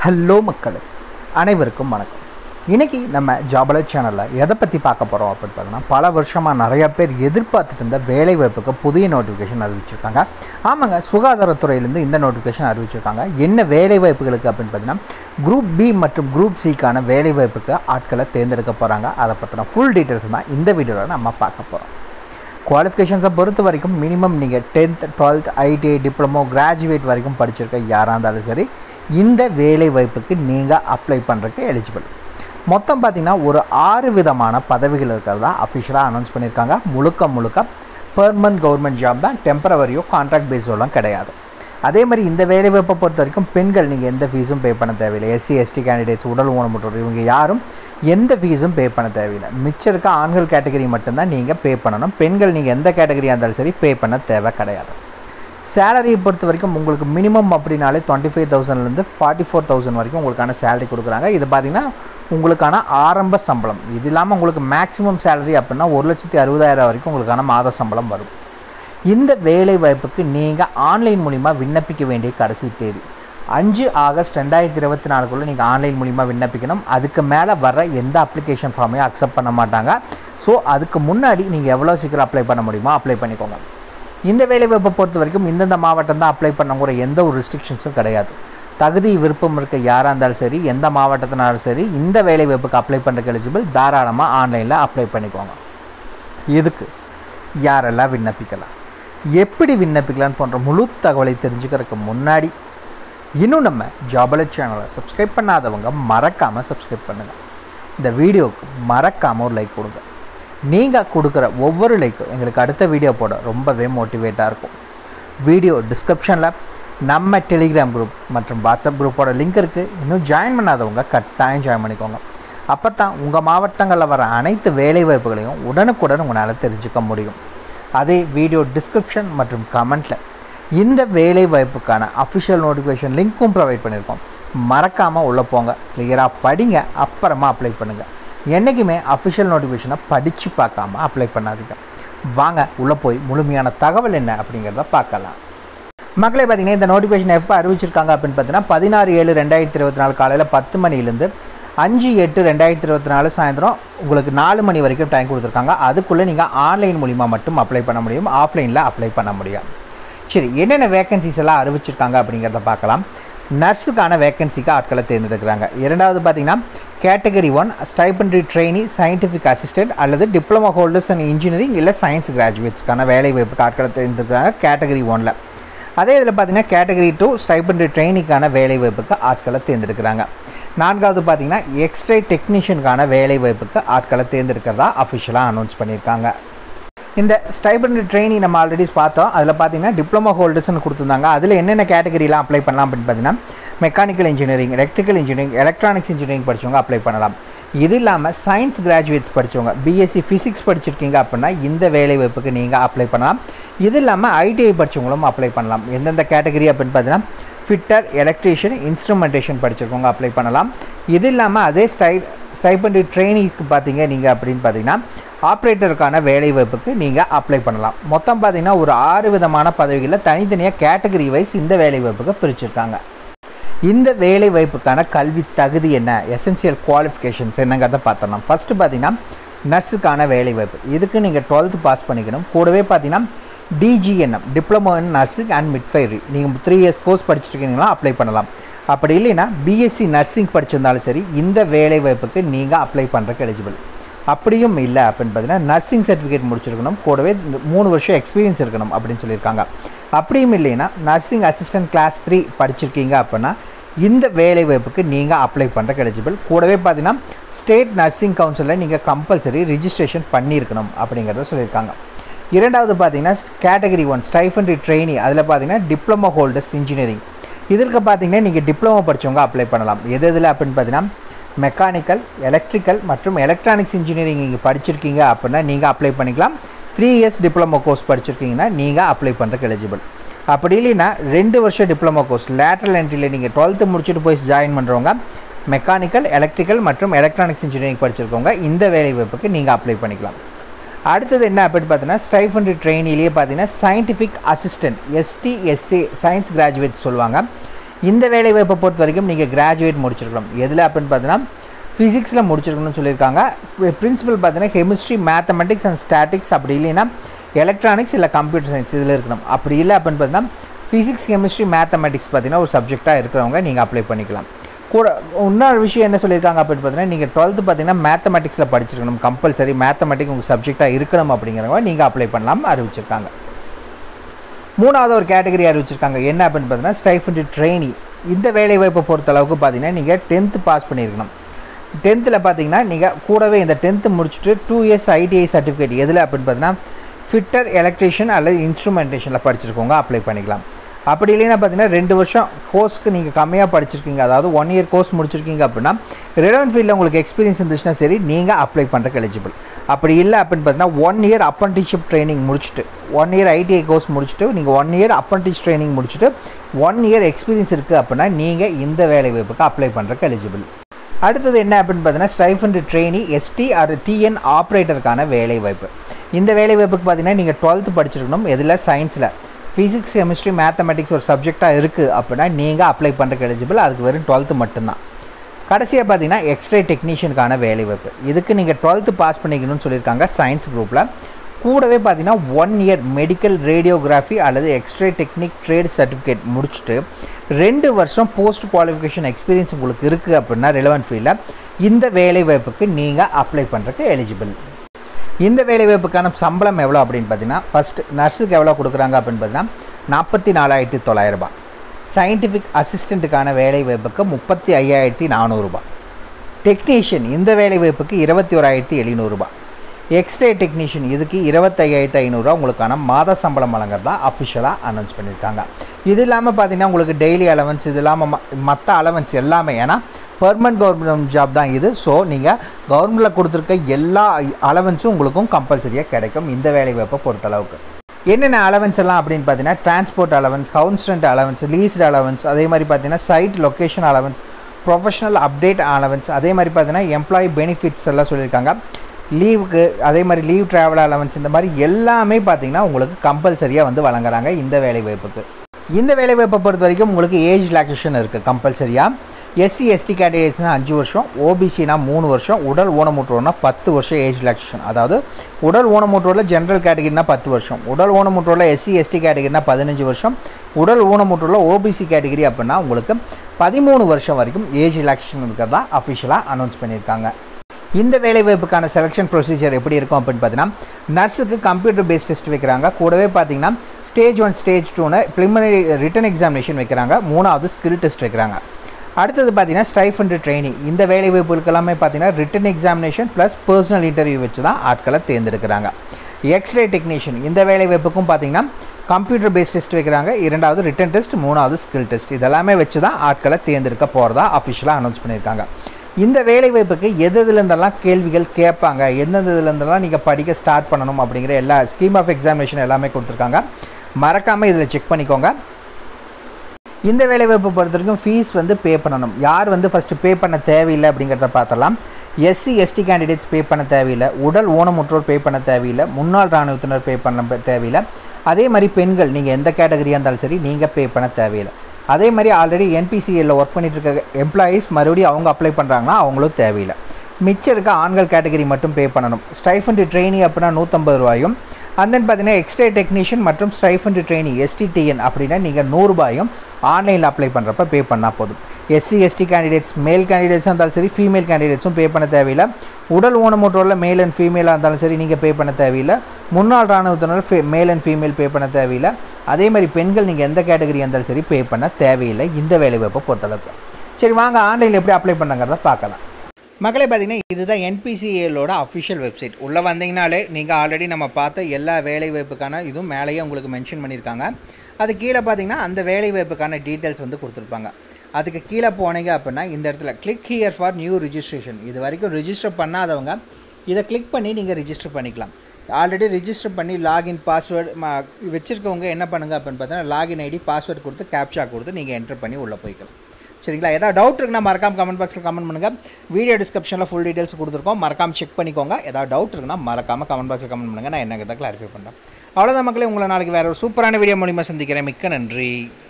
hello மக்களே அனைவருக்கும் வணக்கம் இன்றைக்கி நம்ம ஜாபல சேனலில் எதை பற்றி பார்க்க போகிறோம் அப்படின்னு பார்த்தீங்கன்னா பல வருஷமாக நிறைய பேர் எதிர்பார்த்துட்டு இருந்த வேலைவாய்ப்புக்கு புதிய நோட்டிஃபிகேஷன் அறிவிச்சிருக்காங்க ஆமாங்க சுகாதாரத்துறையிலேருந்து இந்த நோட்டிஃபிகேஷன் அறிவிச்சிருக்காங்க என்ன வேலைவாய்ப்புகளுக்கு அப்படின்னு பார்த்தீங்கன்னா குரூப் பி மற்றும் குரூப் சிக்கான வேலைவாய்ப்புக்கு ஆட்களை தேர்ந்தெடுக்க போகிறாங்க அதை பற்றின ஃபுல் டீட்டெயில்ஸ் தான் இந்த வீடியோவில் நம்ம பார்க்க போகிறோம் குவாலிஃபிகேஷன்ஸை பொறுத்த வரைக்கும் மினிமம் நீங்கள் tenth twelfth ITI diploma graduate வரைக்கும் படிச்சிருக்க யாராக இருந்தாலும் சரி இந்த வேலை வாய்ப்புக்கு நீங்கள் அப்ளை பண்ணுறதுக்கு எலிஜிபிள் மொத்தம் பார்த்திங்கன்னா ஒரு ஆறு விதமான பதவிகள் இருக்கிறதா அஃபிஷியலாக அனௌன்ஸ் பண்ணியிருக்காங்க முழுக்க முழுக்க பெர்மனன்ட் கவர்மெண்ட் ஜாப் தான் டெம்பரவரியோ கான்ட்ராக்ட் பேஸோலாம் கிடையாது அதே மாதிரி இந்த வேலைவாய்ப்பை பொறுத்த வரைக்கும் பெண்கள் நீங்கள் எந்த ஃபீஸும் பே பண்ண தேவையில்லை எஸ்சி எஸ்டி கேண்டிடேட்ஸ் உடல் ஊனமுற்றோர் இவங்க யாரும் எந்த ஃபீஸும் பே பண்ண தேவையில்லை மிச்சம் இருக்க ஆண்கள் கேட்டகரி மட்டும்தான் நீங்கள் பே பண்ணணும் பெண்கள் நீங்கள் எந்த கேட்டகரியாக இருந்தாலும் சரி பே பண்ண தேவை கிடையாது சேலரியை பொறுத்த வரைக்கும் உங்களுக்கு மினிமம் அப்படின்னாலே டுவெண்ட்டி ஃபைவ் தௌசண்ட்லேருந்து ஃபார்ட்டி ஃபோர் தௌசண்ட் வரைக்கும் உங்களுக்கான சேலரி கொடுக்குறாங்க இது பார்த்திங்கன்னா உங்களுக்கான ஆரம்ப சம்பளம் இது இல்லாமல் உங்களுக்கு மேக்ஸிமம் சேலரி அப்படின்னா ஒரு லட்சத்தி அறுபதாயிரம் வரைக்கும் உங்களுக்கான மாத சம்பளம் வரும் இந்த வேலை வாய்ப்புக்கு நீங்கள் ஆன்லைன் மூலிமா விண்ணப்பிக்க வேண்டிய கடைசி தேதி அஞ்சு ஆகஸ்ட் ரெண்டாயிரத்தி இருபத்தி நாலுக்குள்ளே நீங்கள் ஆன்லைன் மூலிமா விண்ணப்பிக்கணும் அதுக்கு மேலே வர எந்த அப்ளிகேஷன் ஃபார்மையும் அக்செப்ட் பண்ண மாட்டாங்க ஸோ அதுக்கு முன்னாடி நீங்கள் எவ்வளோ சீக்கிரம் அப்ளை பண்ண முடியுமோ அப்ளை பண்ணிக்கோங்க இந்த வேலைவாய்ப்பை பொறுத்த வரைக்கும் இந்தந்த மாவட்டம் தான் அப்ளை பண்ணங்கிற எந்த ஒரு ரெஸ்ட்ரிக்ஷன்ஸும் கிடையாது தகுதி விருப்பம் இருக்க யாராக இருந்தாலும் சரி எந்த மாவட்டத்தினாலும் சரி இந்த வேலைவாய்ப்புக்கு அப்ளை பண்ணுறதுக்கு எலிஜிபிள் தாராளமாக ஆன்லைனில் அப்ளை பண்ணிக்கோங்க இதுக்கு யாரெல்லாம் விண்ணப்பிக்கலாம் எப்படி விண்ணப்பிக்கலான்னு போன்ற முழு தகவலை தெரிஞ்சுக்கிறதுக்கு முன்னாடி இன்னும் நம்ம ஜாபல சேனலை சப்ஸ்கிரைப் பண்ணாதவங்க மறக்காமல் சப்ஸ்கிரைப் பண்ணுங்கள் இந்த வீடியோவுக்கு மறக்காமல் ஒரு லைக் கொடுங்க நீங்கள் கொடுக்குற ஒவ்வொரு லைக்கும் எங்களுக்கு அடுத்த வீடியோ போட ரொம்பவே மோட்டிவேட்டாக இருக்கும் வீடியோ டிஸ்கிரிப்ஷனில் நம்ம டெலிகிராம் குரூப் மற்றும் வாட்ஸ்அப் குரூப்போட லிங்க் இருக்குது இன்னும் ஜாயின் பண்ணாதவங்க கட்டாயம் ஜாயின் பண்ணிக்கோங்க அப்போ தான் உங்கள் மாவட்டங்களில் வர அனைத்து வேலைவாய்ப்புகளையும் உடனுக்குடன் உங்களால் தெரிஞ்சுக்க முடியும் அதே வீடியோ டிஸ்கிரிப்ஷன் மற்றும் கமெண்ட்டில் இந்த வேலை வாய்ப்புக்கான அஃபிஷியல் நோட்டிஃபிகேஷன் லிங்க்கும் ப்ரொவைட் பண்ணியிருக்கோம் மறக்காமல் உள்ளே போங்க கிளியராக படிங்க அப்புறமா அப்ளை பண்ணுங்கள் என்றைக்குமே அஃபிஷியல் நோட்டிஃபிகேஷனை படித்து பார்க்காம அப்ளை பண்ணாதீங்க வாங்க உள்ளே போய் முழுமையான தகவல் என்ன அப்படிங்கிறத பார்க்கலாம் மக்களே பார்த்தீங்கன்னா இந்த நோட்டிஃபிகேஷன் எப்போ அறிவிச்சிருக்காங்க அப்படின்னு பார்த்தீங்கன்னா பதினாறு ஏழு ரெண்டாயிரத்தி இருபத்தி நாலு காலையில் பத்து மணிலேருந்து அஞ்சு எட்டு ரெண்டாயிரத்தி இருபத்தி நாலு சாயந்தரம் உங்களுக்கு நாலு மணி வரைக்கும் டைம் கொடுத்துருக்காங்க அதுக்குள்ளே நீங்கள் ஆன்லைன் மூலிமா மட்டும் அப்ளை பண்ண முடியும் ஆஃப்லைனில் அப்ளை பண்ண முடியாது சரி என்னென்ன வேகன்சிஸ் எல்லாம் அறிவிச்சிருக்காங்க அப்படிங்கிறத பார்க்கலாம் நர்ஸுக்கான வேகன்சிக்கு ஆட்களை தேர்ந்தெடுக்கிறாங்க இரண்டாவது பார்த்தீங்கன்னா category one stipendiary trainee scientific assistant அல்லது டிப்ளமோ ஹோல்டர்ஸ் அண்ட் இன்ஜினியரிங் இல்லை சயின்ஸ் கிராஜுவேட்ஸ்க்கான வேலை வாய்ப்புக்கு ஆட்களை தேர்ந்தெடுக்கிறாங்க கேட்டகரி ஒனில் அதே இதில் பார்த்தீங்கன்னா கேட்டகரி டூ ஸ்டைபன்ட்ரி ட்ரெயினிக்கான வேலை வாய்ப்புக்கு ஆட்களை தேர்ந்தெடுக்கிறாங்க நான்காவது பார்த்தீங்கன்னா எக்ஸ்ரே டெக்னீஷியனுக்கான வேலை வாய்ப்புக்கு ஆட்களை தேர்ந்தெடுக்கிறதா அஃபிஷியலாக அனௌன்ஸ் பண்ணியிருக்காங்க இந்த ஸ்டைபண்ட் ட்ரெயினிங் நம்ம ஆல்ரெடி பார்த்தோம் அதில் பார்த்தீங்கன்னா டிப்ளமோ ஹோல்டர்ஸ்னு கொடுத்துருந்தாங்க அதில் என்னென்ன கேட்டகரிலாம் அப்ளை பண்ணலாம் அப்படின்னு பார்த்தீங்கன்னா mechanical engineering electrical engineering electronics engineering படித்தவங்க அப்ளை பண்ணலாம் இது இல்லாமல் சயின்ஸ் கிராஜுவேட்ஸ் படித்தவங்க பிஎஸ்சி ஃபிசிக்ஸ் படிச்சிருக்கீங்க அப்படின்னா இந்த வேலை வாய்ப்புக்கு நீங்கள் அப்ளை பண்ணலாம் இது இல்லாமல் ஐடிஐ படித்தவங்களும் அப்ளை பண்ணலாம் எந்தெந்த கேட்டகரி அப்படின்னு பார்த்தீங்கன்னா ஃபிட்டர் எலக்ட்ரீஷியன் இன்ஸ்ட்ருமெண்டேஷன் படிச்சிருக்கவங்க அப்ளை பண்ணலாம் இது இல்லாமல் அதே ஸ்டை ஸ்டைபண்ட் ட்ரெயினிங்க்கு பார்த்தீங்க நீங்கள் அப்படின்னு பார்த்தீங்கன்னா ஆப்ரேட்டருக்கான வேலை வாய்ப்புக்கு நீங்கள் அப்ளை பண்ணலாம் மொத்தம் பார்த்தீங்கன்னா ஒரு ஆறு விதமான பதவிகளில் தனித்தனியாக கேட்டகரி வைஸ் இந்த வேலை வாய்ப்புக்கு பிரிச்சிருக்காங்க இந்த வேலை வாய்ப்புக்கான கல்வி தகுதி என்ன எசென்சியல் குவாலிஃபிகேஷன்ஸ் என்னங்கிறத பார்த்தலாம் ஃபஸ்ட்டு பார்த்தீங்கன்னா நர்ஸுக்கான வேலை வாய்ப்பு இதுக்கு நீங்கள் டுவெல்த்து பாஸ் பண்ணிக்கணும் கூடவே பார்த்தீங்கன்னா DGNM diploma in nursing and midwifery நீங்கள் த்ரீ இயர்ஸ் கோர்ஸ் படிச்சிருக்கீங்கன்னா அப்ளை பண்ணலாம் அப்படி இல்லைன்னா பிஎஸ்சி நர்சிங் படிச்சிருந்தாலும் சரி இந்த வேலை வாய்ப்புக்கு நீங்கள் அப்ளை பண்ணுறதுக்கு எலிஜிபிள் அப்படியும் இல்லை அப்படின்னு பார்த்தீங்கன்னா நர்சிங் சர்டிஃபிகேட் முடிச்சிருக்கணும் கூடவே மூணு வருஷம் எக்ஸ்பீரியன்ஸ் இருக்கணும் அப்படின்னு சொல்லியிருக்காங்க அப்படியும் இல்லைன்னா நர்சிங் அசிஸ்டன்ட் கிளாஸ் த்ரீ படிச்சிருக்கீங்க அப்படின்னா இந்த வேலை வாய்ப்புக்கு நீங்கள் அப்ளை பண்ணுறக்கு எலிஜிபிள் கூடவே பார்த்தீங்கன்னா ஸ்டேட் நர்சிங் கவுன்சிலில் நீங்கள் கம்பல்சரி ரிஜிஸ்ட்ரேஷன் பண்ணியிருக்கணும் அப்படிங்கிறத சொல்லியிருக்காங்க இரண்டாவது பார்த்தீங்கன்னா கேட்டகரி ஒன் ஸ்டைஃபன்ட்ரி ட்ரெயினி அதில் பார்த்தீங்கன்னா டிப்ளமோ ஹோல்டர்ஸ் இன்ஜினியரிங் இதற்கு பார்த்தீங்கன்னா நீங்கள் டிப்ளமோ படித்தவங்க அப்ளை பண்ணலாம் எது எதில் அப்படின்னு பார்த்தீங்கன்னா மெக்கானிக்கல் எலக்ட்ரிக்கல் மற்றும் எலக்ட்ரானிக்ஸ் இன்ஜினியரிங் நீங்கள் படிச்சிருக்கீங்க அப்படின்னா நீங்கள் அப்ளை பண்ணிக்கலாம் த்ரீ இயர்ஸ் டிப்ளமோ கோர்ஸ் படிச்சிருக்கீங்கன்னா நீங்கள் அப்ளை பண்ணுறதுக்கு எலிஜிபிள் அப்படி இல்லைன்னா ரெண்டு வருஷம் டிப்ளமோ கோர்ஸ் லேட்ரல் என்ட்ரியில் நீங்கள் டுவெல்த்து முடிச்சுட்டு போய் ஜாயின் பண்ணுறவங்க மெக்கானிக்கல் எலக்ட்ரிக்கல் மற்றும் எலக்ட்ரானிக்ஸ் இன்ஜினியரிங் படிச்சிருக்கவங்க இந்த வேலை வாய்ப்புக்கு நீங்கள் அப்ளை பண்ணிக்கலாம் அடுத்தது என்ன அப்படின்னு பார்த்தீங்கன்னா ஸ்டைஃபண்ட் ட்ரெயினிலேயே பார்த்தீங்கன்னா scientific assistant ST SA science graduate சொல்லுவாங்க இந்த வேலை வாய்ப்பை பொறுத்த வரைக்கும் நீங்கள் கிராஜுவேட் முடிச்சிருக்கணும் எதில் அப்படின்னு பார்த்தீங்கன்னா ஃபிசிக்ஸில் முடிச்சிருக்கணும்னு சொல்லியிருக்காங்க பிரின்சிபல் பார்த்தீங்கன்னா கெமிஸ்ட்ரி மேத்தமெட்டிக்ஸ் அண்ட் ஸ்டாட்டிக்ஸ் அப்படி இல்லைன்னா எலக்ட்ரானிக்ஸ் இல்லை கம்ப்யூட்டர் சயின்ஸ் இதில் இருக்கணும் அப்படி இல்லை அப்படின்னு பார்த்தீங்கன்னா ஃபிசிக்ஸ் கெமிஸ்ட்ரி மேத்தமெட்டிக்ஸ் பார்த்தீங்கன்னா ஒரு சப்ஜெக்டாக இருக்கிறவங்க நீங்கள் அப்ளை பண்ணிக்கலாம் கூட இன்னொரு விஷயம் என்ன சொல்லியிருக்காங்க அப்படின்னு பார்த்தீங்கன்னா நீங்கள் டுவெல்த்து பார்த்தீங்கன்னா மேத்தமெட்டிக்ஸில் படிச்சிருக்கணும் கம்பல்சரி மேத்தமெட்டிக்ஸ் உங்களுக்கு சப்ஜெக்டாக இருக்கணும் அப்படிங்கிறவங்க நீங்கள் அப்ளை பண்ணலாம் அறிவிச்சிருக்காங்க மூணாவது ஒரு கேட்டகரி அறிவிச்சிருக்காங்க என்ன அப்படின்னு பார்த்தீங்கன்னா ஸ்டைஃபண்ட் ட்ரெயினி இந்த வேலை வாய்ப்பை பொறுத்த அளவுக்கு பார்த்தீங்கன்னா நீங்கள் டென்த்து பாஸ் பண்ணியிருக்கணும் டென்த்தில் பார்த்தீங்கன்னா நீங்கள் கூடவே இந்த டென்த்து முடிச்சுட்டு டூ இயர்ஸ் ஐடிஐ சர்டிஃபிகேட் எதில் அப்படின்னு பார்த்தீங்கன்னா ஃபிட்டர் எலக்ட்ரிஷியன் அல்லது இன்ஸ்ட்ருமெண்டேஷனில் படிச்சிருக்கவங்க அப்ளை பண்ணிக்கலாம் அப்படி இல்லைன்னா பார்த்தீங்கன்னா ரெண்டு வருஷம் கோர்ஸ்க்கு நீங்கள் கம்மியாக படிச்சிருக்கீங்க அதாவது ஒன் இயர் கோர்ஸ் முடிச்சிருக்கீங்க அப்படின்னா ரிலவன் ஃபீல்டில் உங்களுக்கு எக்ஸ்பீரியன்ஸ் இருந்துச்சுன்னா சரி நீங்கள் அப்ளை பண்ணுறக்கு எலிஜிபிள் அப்படி இல்லை அப்படின்னு பார்த்தீங்கன்னா ஒன் இயர் அப்ரண்டிஸ்ஷிப் ட்ரைனிங் முடிச்சுட்டு ஒன் இயர் ஐடிஐ கோர்ஸ் முடிச்சுட்டு நீங்கள் ஒன் இயர் அப்ரண்டிஸ் ட்ரைனிங் முடிச்சுட்டு ஒன் இயர் எக்ஸ்பீரியன்ஸ் இருக்குது அப்படின்னா நீங்கள் இந்த வேலை வாய்ப்புக்கு அப்ளை பண்ணுறக்கு எலிஜிபிள் அடுத்தது என்ன அப்படின்னு பார்த்தீங்கன்னா stipend trainee ST R TN ஆப்ரேட்டருக்கான வேலை வாய்ப்பு இந்த வேலை வாய்ப்புக்கு பார்த்தீங்கன்னா நீங்கள் டுவெல்த்து படிச்சிருக்கணும் எதில் சயின்ஸில் ஃபிசிக்ஸ் கெமிஸ்ட்ரி மேத்தமெட்டிக்ஸ் ஒரு சப்ஜெக்டாக இருக்குது அப்படின்னா நீங்கள் அப்ளை பண்ணுறக்கு எலிஜிபிள் அதுக்கு வெறும் டுவெல்த்து மட்டும்தான் கடைசியாக பார்த்தீங்கன்னா எக்ஸ்ரே டெக்னீஷியனுக்கான வேலை வாய்ப்பு இதுக்கு நீங்கள் டுவெல்த்து பாஸ் பண்ணிக்கணும்னு சொல்லியிருக்காங்க சயின்ஸ் குரூப்பில் கூடவே பார்த்தீங்கன்னா ஒன் இயர் மெடிக்கல் ரேடியோகிராஃபி அல்லது எக்ஸ்ரே டெக்னிக் ட்ரேட் சர்டிஃபிகேட் முடிச்சுட்டு ரெண்டு வருஷம் போஸ்ட் குவாலிஃபிகேஷன் எக்ஸ்பீரியன்ஸ் உங்களுக்கு இருக்குது அப்படின்னா ரிலவெண்ட் ஃபீல்டில் இந்த வேலை வாய்ப்புக்கு நீங்கள் அப்ளை பண்ணுறதுக்கு எலிஜிபிள் இந்த வேலை வாய்ப்புக்கான சம்பளம் எவ்வளோ அப்படின்னு பார்த்தீங்கன்னா ஃபஸ்ட்டு நர்ஸுக்கு எவ்வளோ கொடுக்குறாங்க அப்படின்னு பார்த்தீங்கன்னா நாற்பத்தி நாலாயிரத்தி தொள்ளாயிரரூபா சயின்டிஃபிக் அசிஸ்டண்ட்டுக்கான வேலை வாய்ப்புக்கு முப்பத்தி ஐயாயிரத்தி நானூறுரூபா டெக்னீஷியன் இந்த வேலை வாய்ப்புக்கு இருபத்தி ஓராயிரத்தி எழுநூறுபா எக்ஸ்ரே டெக்னீஷியன் இதுக்கு இருபத்தையாயிரத்து ஐநூறுரூவா உங்களுக்கான மாத சம்பளம் வழங்குறதா அஃபிஷியலாக அனௌன்ஸ் பண்ணியிருக்காங்க இது இல்லாமல் பார்த்தீங்கன்னா உங்களுக்கு டெய்லி அலவன்ஸ் இது இல்லாமல் ம மற்ற அலவன்ஸ் எல்லாமே ஏன்னா பெர்மனன்ட் கவர்மெண்ட் ஜாப் தான் இது ஸோ நீங்கள் கவர்மெண்ட்டில் கொடுத்துருக்க எல்லா அலவன்ஸும் உங்களுக்கும் கம்பல்சரியாக கிடைக்கும் இந்த வேலை வாய்ப்பை பொறுத்தளவுக்கு என்னென்ன அலவன்ஸ் எல்லாம் அப்படின்னு பார்த்தீங்கன்னா transport allowance constant allowance least allowance அதே மாதிரி பார்த்தீங்கன்னா site location allowance professional update allowance அதே மாதிரி பார்த்தீங்கன்னா எம்ப்ளாயி பெனிஃபிட்ஸ் எல்லாம் சொல்லியிருக்காங்க லீவுக்கு அதே மாதிரி லீவ் ட்ராவல் அலவன்ஸ் இந்த மாதிரி எல்லாமே பார்த்தீங்கன்னா உங்களுக்கு கம்பல்சரியாக வந்து வழங்குறாங்க இந்த வேலை வாய்ப்புக்கு இந்த வேலை வாய்ப்பை பொறுத்த வரைக்கும் உங்களுக்கு ஏஜ் ரிலாக்ஸேஷன் இருக்குது கம்பல்சரியாக எஸ்சி எஸ்டி கேண்டிடேட்ஸ்னா அஞ்சு வருஷம் ஓபிசினா மூணு வருஷம் உடல் ஊனமுற்றோர்னா பத்து வருஷம் ஏஜ் ரிலாக்ஸேஷன் அதாவது உடல் ஊனமுற்றோரில் ஜென்ரல் கேட்டகிரினா பத்து வருஷம் உடல் ஊனமுற்றோரில் எஸ்சி எஸ்டி கேட்டகிரினா பதினஞ்சு வருஷம் உடல் ஊனமுற்றோரில் ஓபிசி கேட்டகிரி அப்படின்னா உங்களுக்கு பதிமூணு வருஷம் வரைக்கும் ஏஜ் ரிலாக்ஸேஷன் இருக்கிறதா அஃபிஷியலாக அனௌன்ஸ் பண்ணியிருக்காங்க இந்த வேலைவாய்ப்புக்கான செலெக்ஷன் ப்ரொசீஜர் எப்படி இருக்கும் அப்படின்னு பார்த்தீங்கன்னா நர்ஸுக்கு கம்ப்யூட்டர் பேஸ்ட் டெஸ்ட் வைக்கிறாங்க கூடவே பார்த்தீங்கன்னா ஸ்டேஜ் ஒன் ஸ்டேஜ் டூன்னு ப்ரிலிமினரி ரிட்டன் எக்ஸாமினேஷன் வைக்கிறாங்க மூணாவது ஸ்கில் டெஸ்ட் வைக்கிறாங்க அடுத்தது பார்த்தீங்கன்னா ஸ்டைஃபண்ட் ட்ரைனிங் இந்த வேலை வாய்ப்புகளுக்கு எல்லாமே பார்த்தீங்கன்னா written examination plus personal interview வச்சு தான் ஆட்களை தேர்ந்தெடுக்கிறாங்க எக்ஸ்ரே டெக்னீஷியன் இந்த வேலை வாய்ப்புக்கும் பார்த்தீங்கன்னா கம்ப்யூட்டர் பேஸ்ட் டெஸ்ட் வைக்கிறாங்க இரண்டாவது ரிட்டன் டெஸ்ட் மூணாவது ஸ்கில் டெஸ்ட் இதெல்லாமே வச்சு தான் ஆட்களை தேர்ந்தெடுக்க போகிறதா அஃபிஷியலாக அனௌன்ஸ் பண்ணியிருக்காங்க இந்த வேலை வாய்ப்புக்கு எது இதுலேருந்தெல்லாம் கேள்விகள் கேட்பாங்க எந்தெந்த இதுலேருந்தெல்லாம் நீங்கள் படிக்க ஸ்டார்ட் பண்ணணும் அப்படிங்கிற எல்லா ஸ்கீம் ஆஃப் எக்ஸாமினேஷன் எல்லாமே கொடுத்துருக்காங்க மறக்காமல் இதில் செக் பண்ணிக்கோங்க இந்த வேலைவாய்ப்பை பொறுத்த வரைக்கும் ஃபீஸ் வந்து பே பண்ணணும் யார் வந்து ஃபஸ்ட்டு பே பண்ண தேவையில்லை அப்படிங்கிறத பார்த்தலாம் எஸ்சி எஸ்டி கேண்டிடேட்ஸ் பே பண்ண தேவையில்லை உடல் ஊனமுற்றோர் பே பண்ண தேவையில்லை முன்னாள் இராணுவத்தினர் பே பண்ண தேவையில்லை அதே மாதிரி பெண்கள் நீங்கள் எந்த கேட்டகரியாக இருந்தாலும் சரி நீங்கள் பே பண்ண தேவையில்லை அதே மாதிரி ஆல்ரெடி என்பிசிஎல்ல ஒர்க் பண்ணிட்டு இருக்க எம்ப்ளாயீஸ் மறுபடியும் அவங்க அப்ளை பண்ணுறாங்கன்னா அவங்களும் தேவையில்லை மிச்சம் இருக்க ஆண்கள் கேட்டகரி மட்டும் பே பண்ணணும் ஸ்டைஃபண்ட் ட்ரெயினி அப்படின்னா நூற்றம்பது ரூபாயும் அண்ட் தென் பார்த்தீங்கன்னா எக்ஸ்ட்ரே டெக்னீஷியன் மற்றும் ஸ்டைஃபண்ட் ட்ரெயினி எஸ்டிடிஎன் அப்படின்னா நீங்கள் நூறுரூபாயும் ஆன்லைனில் அப்ளை பண்ணுறப்ப பே பண்ணால் போதும் எஸ்சி எஸ்டி கேண்டிடேட்ஸ் மேல் கேண்டிடேட்ஸாக இருந்தாலும் சரி ஃபீமேல் கேண்டிடேட்ஸும் பே பண்ண தேவையில்லை உடல் ஊனமுற்றோரில் மேல் அண்ட் ஃபீமேலாக இருந்தாலும் சரி நீங்கள் பே பண்ண தேவையில்லை முன்னாள் இராணுவத்தினர் ஃபே மேல் அண்ட் ஃபீமேல் பே பண்ண தேவையில்லை அதே மாதிரி பெண்கள் நீங்கள் எந்த கேட்டகரி இருந்தாலும் சரி பே பண்ண தேவையில்லை இந்த வேலைவாய்ப்பை பொறுத்தளவுக்கு சரி வாங்க ஆன்லைனில் எப்படி அப்ளை பண்ணுங்கிறத பார்க்கலாம் மக்களே பார்த்தீங்கன்னா இதுதான் என்பிசிஏலோட அஃபிஷியல் வெப்சைட் உள்ளே வந்தீங்கனாலே நீங்கள் ஆல்ரெடி நம்ம பார்த்த எல்லா வேலை வாய்ப்புக்கான இதுவும் மேலேயே உங்களுக்கு மென்ஷன் பண்ணியிருக்காங்க அது கீழே பார்த்தீங்கன்னா அந்த வேலை வாய்ப்புக்கான டீட்டெயில்ஸ் வந்து கொடுத்துருப்பாங்க அதுக்கு கீழே போனீங்க அப்படின்னா இந்த இடத்துல click here for new registration இது வரைக்கும் ரிஜிஸ்டர் பண்ணாதவங்க இதை கிளிக் பண்ணி நீங்கள் ரிஜிஸ்டர் பண்ணிக்கலாம் ஆல்ரெடி ரிஜிஸ்டர் பண்ணி லாகின் பாஸ்வேர்டு வச்சுருக்கவங்க என்ன பண்ணுங்க அப்படின்னு பார்த்தீங்கன்னா லாகின் ஐடி பாஸ்வேர்டு கொடுத்து கேப்சா கொடுத்து நீங்கள் என்டர் பண்ணி உள்ளே போய்க்கலாம் சரிங்களா ஏதாவது டவுட் இருக்குன்னா மறக்காம கமெண்ட் பாக்ஸில் கமெண்ட் பண்ணுங்கள் வீடியோ டிஸ்கிரிப்ஷனில் ஃபுல் டீட்டெயில்ஸ் கொடுத்துருக்கோம் மறக்காம செக் பண்ணிக்கோங்க ஏதாவது டவுட் இருக்குன்னா மறக்காம கமெண்ட் பாக்ஸில் கமெண்ட் பண்ணுங்கள் நான் என்னங்கிறத கிளாரிஃபை பண்ணுறேன் அவ்வளோதான் மக்களே உங்களை நாளைக்கு வேறு ஒரு சூப்பரான வீடியோ மூலிமா சந்திக்கிறேன் மிக்க நன்றி